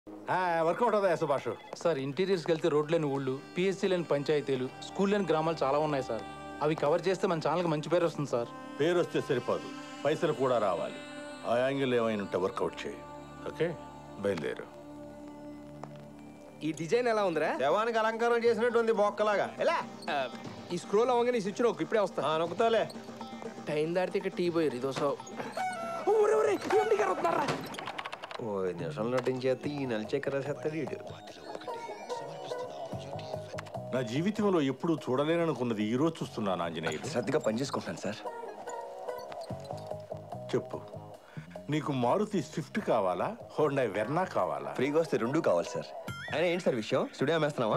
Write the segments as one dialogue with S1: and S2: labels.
S1: Work out అవుతాయా Subhash
S2: sir ఇంటీరియర్స్కి వెళ్తే road లేని ఊళ్ళు పిఎస్సీ లేని పంచాయతీలు స్కూల్ లేని గ్రామాలు చాలా ఉన్నాయి సార్ అవి కవర్ చేస్తే మన ఛానల్కి మంచి పేరు వస్తుంది సార్
S1: పేరు వస్తే సరిపోదు పైసలు కూడా రావాలి ఆ యాంగిల్ ఏమైనా ఉంటే వర్కౌట్ చేయి ఓకే బయలుదేరు
S3: ఈ డిజైన్ ఎలా ఉందిరా
S4: శవానికి అలంకారం చేసినట్టు ఉంది బొక్కలాగా ఎలా
S3: ఆ, ఈ స్క్రోల్ అవ్వగానే ఈ స్విచ్ నొక్కు ఇప్పుడే వస్తా
S4: ఆ, నొక్కుతాలే
S3: టైం దాటితే ఇక టీ పోయారు ఇదో సో ఊరే ఊరే ఎండి గారు వస్తున్నారా
S4: ఓ ఐదు నిమిషాలు నటించేస్తే ఈ నలిచెక్క రాసేస్తాడు వీడు
S1: నా జీవితంలో ఎప్పుడూ చూడలేననుకున్నది ఈ రోజు చూస్తున్నాను ఆంజనేయులు
S5: శ్రద్ధగా పనిచేసుకుంటాను సార్
S1: చెప్పు నీకు మారుతి స్విఫ్ట్ కావాలా హోండా వెర్నా కావాలా
S5: ఫ్రీగా వస్తే రెండూ కావాలి సార్
S4: అయినా ఏంటి సార్ విషయం స్టూడియో అమ్మేస్తున్నావా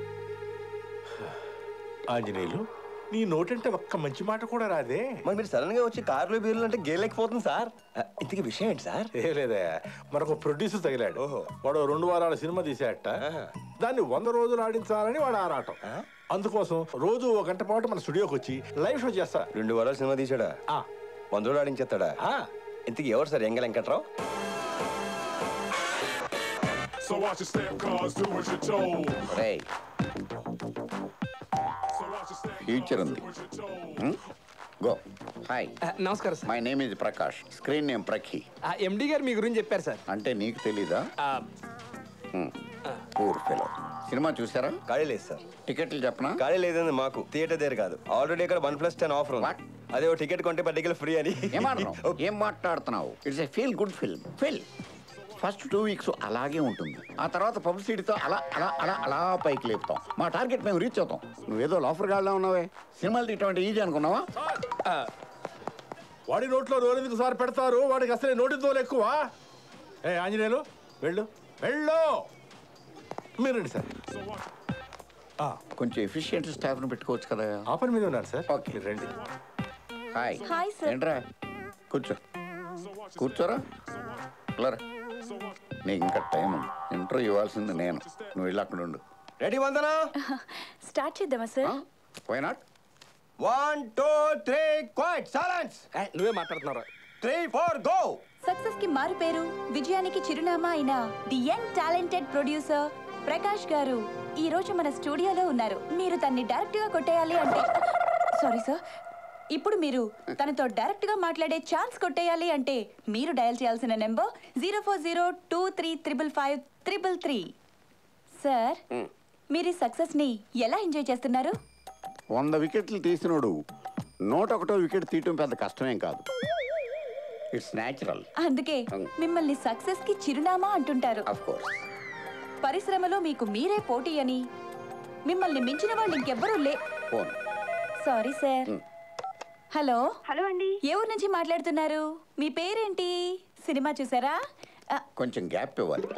S1: ఆంజనేయులు నీ నోటంటే ఒక్క మంచి మాట కూడా రాదే
S5: మరి మీరు సడన్ గా వచ్చి కార్లో బీర్లు అంటే గేలేకపోతుంది సార్ ఆ, ఇంతకీ విషయం ఏంటి సార్
S1: ఏ లేదే మరొక ప్రొడ్యూసర్ తగిలాడు
S5: ఓహో.
S1: వాడు రెండు వారాల సినిమా తీసేట
S5: ఆహా.
S1: దాన్ని వంద రోజులు ఆడించాలని వాడు ఆరాటం అందుకోసం రోజు ఒక గంట పాటు మన స్టూడియోకి వచ్చి లైవ్ షో చేస్తా
S5: రెండు వారాలు సినిమా తీసాడా
S1: ఆ,
S5: వంద రోజులు ఆడించేస్తాడా
S1: ఆ.
S5: ఇంతకీ ఎవరు సార్ ఎంగ Venkatrao
S6: So watch your step, cause do what you're told.
S7: రేయ్
S6: So watch your step,
S7: future ఉంది
S6: what you're told.
S7: Go hi
S3: ఆ, నమస్కారం sir
S7: my name is Prakash screen name Prakhi
S3: ఆ, ఎండి గారు మీ గురించి చెప్పారు సార్
S7: అంటే నీకు తెలీదా
S3: ఆ,
S7: పూర్ ఫెలో సినిమా చూసారా
S5: ఖాళీ లేదు సార్
S7: టికెట్లు చెప్పనా
S5: ఖాళీ లేదండి మాకు థియేటర్ దగ్గర కాదు ఆల్రెడీ ఇక్కడ one plus ten offer
S7: What?
S5: ఉంది అదే ఓ టికెట్ కొంటే పర్టికల్ ఫ్రీ అని
S7: ఏం మాట్లాడుతున్నావు ఏం మాట్లాడుతున్నావు it's a feel good film ఫిల్ ఫస్ట్ టూ వీక్స్ అలాగే ఉంటుంది ఆ తర్వాత పబ్లిసిటీతో అలా అలా అలా అలా పైకి లేపుతాం మా టార్గెట్ మేము రీచ్ అవుతాం నువ్వేదో లాఫర్ గాడ్లా ఉన్నావే సినిమాలు తీయటం ఈజీ అనుకున్నావా
S1: వాడి నోట్లో నోరెందుకు సార్ పెడతారు వాడికి అసలే నోటి తోలు ఎక్కువ ఏ ఆంజనేయులు వెళ్ళు వెళ్ళు మీరు రండి సార్ ఆ,
S7: కొంచెం ఎఫిషియెంట్ స్టాఫ్ని పెట్టుకోవచ్చు కదా
S1: ఆ పని మీద ఉన్నారు సార్
S7: ఓకే.
S1: మీరు రండి
S7: హాయ్
S8: హాయ్ సార్.
S7: ఏంట్రా కూర్చో కూర్చోరా లరా నీకు ఇంకా టైం ఉంది ఇంటర్వ్యూ ఇవ్వాల్సింది నేను నువ్వు వెళ్ళి అక్కడ ఉండు
S4: రెడీ వందనా
S8: స్టార్ట్ చేద్దామా sir
S7: why not
S4: one two three quiet silence
S3: ఆ, నువ్వే మాట్లాడుతున్నారా
S4: త్రీ ఫోర్ గో
S8: సక్సెస్ కి మారు పేరు విజయానికి చిరునామా అయిన the young talented producer Prakash గారు ఈ రోజు మన స్టూడియోలో ఉన్నారు మీరు తన్ని డైరెక్ట్ గా కొట్టేయాలి అంటే సారీ సార్ ఇప్పుడు మీరు తనతో డైరెక్ట్ గా మాట్లాడే ఛాన్స్ కొట్టేయాలి అంటే మీరు డయల్ చేయాల్సిన number zero four zero two three triple five triple three sir మీరు ఈ సక్సెస్ ని ఎలా ఎంజాయ్ చేస్తున్నారు
S7: వంద వికెట్లు తీసినోడు నూట ఒకటో వికెట్ తీయటం పెద్ద కష్టమేం కాదు ఇట్స్ న్యాచురల్
S8: అందుకే మిమ్మల్ని సక్సెస్ కి చిరునామా అంటుంటారు
S7: అఫ్ కోర్స్
S8: పరిశ్రమలో మీకు మీరే పోటీ అని మిమ్మల్ని మించిన వాళ్ళు ఇంకెవ్వరూ లే
S7: phone
S8: sorry sir hello
S9: hello అండి
S8: ఏ ఊరు నుంచి మాట్లాడుతున్నారు మీ పేరేంటి సినిమా చూసారా ఆ,
S7: కొంచెం గ్యాప్ ఇవ్వాలి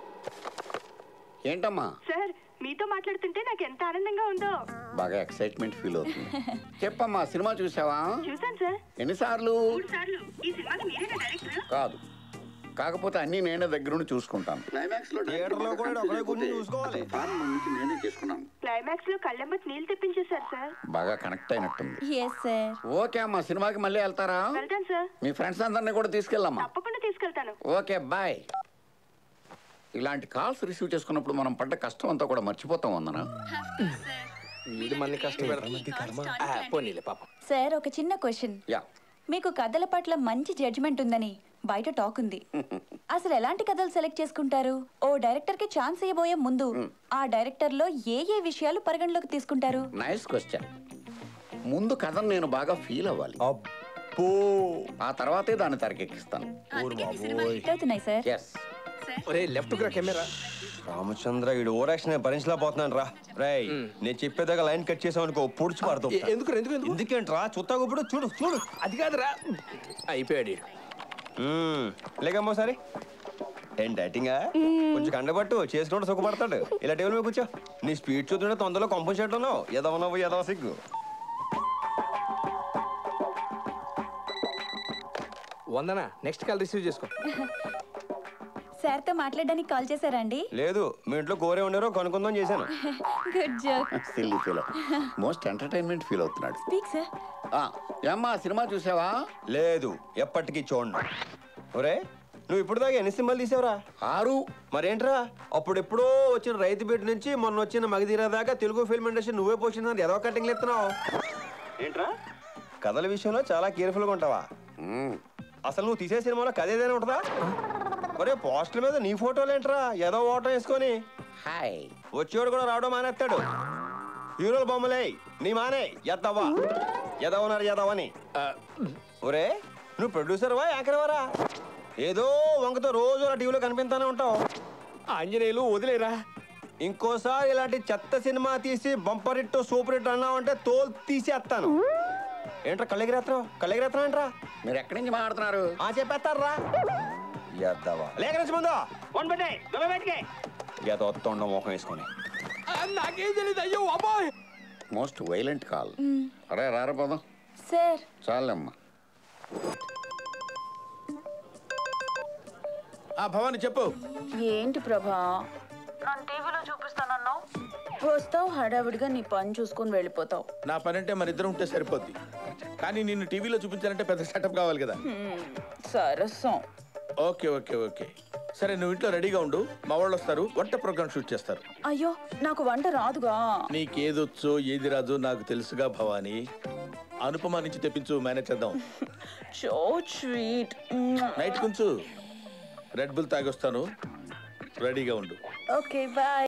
S7: ఏంటమ్మా
S9: సార్ మీతో మాట్లాడుతుంటే నాకు ఎంత ఆనందంగా ఉందో
S7: బాగా ఎక్సైట్మెంట్ ఫీల్ అవుతుంది చెప్పమ్మా సినిమా చూసావా
S9: చూసాను సార్
S7: ఎన్నిసార్లు
S9: మూడు సార్లు ఈ సినిమాకి మీరేనా డైరెక్టర్
S7: కాదు కాకపోతే అన్ని నేనే దగ్గరుండి చూసుకుంటాను క్లైమాక్స్ లో
S4: థియేటర్లో కూడా ఒకడే కూర్చొని చూసుకోవాలి.
S7: నేనే చేసుకున్నాను
S9: క్లైమాక్స్ లో కళ్ళెంబట్ నీళ్ళు తెప్పించేశారు సార్
S7: బాగా కనెక్ట్ అయినట్టుంది
S8: ఎస్ సార్
S7: ఓకే అమ్మా సినిమాకి మళ్ళీ వెళ్తారా
S9: వెళ్తాను సార్
S7: మీ ఫ్రెండ్స్ అందరినీ కూడా తీసుకెళ్ళమ్మా
S9: తప్పకుండా తీసుకెళ్తాను
S7: ఓకే బాయ్ ఇలాంటి కాల్స్ రిసీవ్ చేసుకున్నప్పుడు మనం పడ్డ కష్టం అంతా కూడా మర్చిపోతాం వందన
S3: వీడు మనని కష్టం పెడతా పోనీలే పాపం
S8: సార్ ఒక చిన్న క్వశ్చన్
S7: యా
S8: మీకు కథల పట్ల మంచి జడ్జ్మెంట్ ఉందని బయట టాక్ ఉంది అసలు ఎలాంటి కథలు సెలెక్ట్ చేసుకుంటారు ఓ డైరెక్టర్ కి ఛాన్స్ ఇవ్వబోయే ముందు ఆ డైరెక్టర్ లో ఏ ఏ విషయాలు పరిగణలోకి తీసుకుంటారు
S7: నైస్ క్వశ్చన్ ముందు కథను నేను బాగా ఫీల్ అవ్వాలి
S4: అబ్బో
S7: ఆ తర్వాతే దాన్ని తెరకెక్కిస్తాను
S8: హిట్ అవుతున్నాయి సార్
S7: ఎస్
S3: ఒరే లెఫ్ట్ రా కెమెరా
S4: రామచంద్ర వీడు ఓవర్ యాక్షన్ భరించలేకపోతున్నాను రా రేయ్ నేను చెప్పేదాకా లైన్ కట్ చేసావు అనుకో పొడిచి పడతావు
S3: ఎ- ఎందుకు ఎందుకు ఎందుకు
S4: ఎందుకేంట్రా చుత్తా ఇప్పుడు చూడు చూడు
S3: అది కాదురా అయిపోయాడు ఈడు.
S4: మ్మ్. లేకమ్మా సరే ఏం డైటింగా కొంచెం కండబట్టు చేసుకుంటూ సుఖపడతాడు ఇలా టేబుల్ మీద కూర్చో నీ స్పీడ్ చూస్తుంటే తొందరలో కంపెనీ షర్ట్ ఉన్నావు ఎదవ నవ్వు ఎదవ సిగ్గు
S3: వందనా నెక్స్ట్ కాల్ రిసీవ్ చేసుకో
S8: సార్ తో మాట్లాడడానికి కాల్ చేశారా అండి
S4: లేదు మీ ఇంట్లో కోరే ఉండారో కనుక్కుందాం చేశాను
S8: good joke
S7: silly feel most entertainment feel అవుతున్నాడు
S8: స్పీక్ సార్
S7: ఆ, ఏమ్మా సినిమా చూసావా
S4: లేదు ఎప్పటికీ చూడండి ఒరే నువ్వు ఇప్పుడు దాకా ఎన్ని సింబల్ తీసావురా
S7: ఆరు
S4: మరేంట్రా అప్పుడెప్పుడో వచ్చిన రైతు బిడ్డ నుంచి మొన్న వచ్చిన మగధీర దాకా తెలుగు ఫిల్మ్ ఇండస్ట్రీ నువ్వే పోషిందని ఏదో కటింగ్లు ఎత్తున్నావు ఏంట్రా కథల విషయంలో చాలా కేర్ఫుల్గా ఉంటావా
S7: మ్మ్.
S4: అసలు నువ్వు తీసే సినిమాలో కథ ఏదైనా ఉంటుందా ఒరే పోస్టర్ మీద నీ ఫోటోలు ఏంట్రా ఏదో ఓటం వేసుకొని
S7: హాయ్
S4: వచ్చేవాడు కూడా రావడం మానేస్తాడు హీరోల బొమ్మలే నీ మానే ఎద్దవా ఎదవన్నారు ఎదవని ఒరే నువ్వు ప్రొడ్యూసర్వా యాంకర్వారా ఏదో వంకతో రోజు అలా టీవీలో కనిపిస్తానే ఉంటావు
S5: ఆంజనేయులు వదిలేరా
S4: ఇంకోసారి ఇలాంటి చెత్త సినిమా తీసి బంపర్ హిట్ సూపర్ హిట్ అన్నావంటే తోలు తీసేస్తాను ఏంట్రా కళ్ళెగిరేత్రం కళ్ళెగిరేత్రం ఏంట్రా
S7: మీరు ఎక్కడి నుంచి మాట్లాడుతున్నారు
S4: ఆ చెప్పేస్తారా ఎద్దవా లేక నుంచి ముందు వన్ పెట్టే పెట్టే ఏదో తొండ మోహం వేసుకొని
S5: నాకేం తెలియదు అయ్యో అబ్బాయి
S7: మోస్ట్ వైలెంట్ కాల్ అరే రారా పోదాం
S8: సార్
S7: చాలమ్మా
S3: ఆ భవాని చెప్పు
S8: ఏంటి ప్రభా నన్ను టీవీలో చూపిస్తానన్నావు వస్తావు హడావిడిగా నీ పని చూసుకొని వెళ్ళిపోతావు
S3: నా పని అంటే మన ఇద్దరం ఉంటే సరిపోద్ది కానీ నిన్ను టీవీలో చూపించాలంటే పెద్ద సెటప్ కావాలి కదా
S8: సరసం
S3: ఓకే ఓకే ఓకే సరే నువ్వు ఇంట్లో రెడీగా ఉండు మా వాళ్ళు వస్తారు వంట ప్రోగ్రామ్ షూట్ చేస్తారు
S8: అయ్యో నాకు వంట రాదుగా
S3: నీకేదొచ్చో ఏది రాజో నాకు తెలుసుగా భవానీ అనుపమ నుంచి తెప్పించు మేనేజ్ చేద్దాం
S8: సో స్వీట్
S3: నైట్ కొంచెం రెడ్ బుల్ తాగొస్తాను రెడీగా ఉండు
S8: ఓకే బాయ్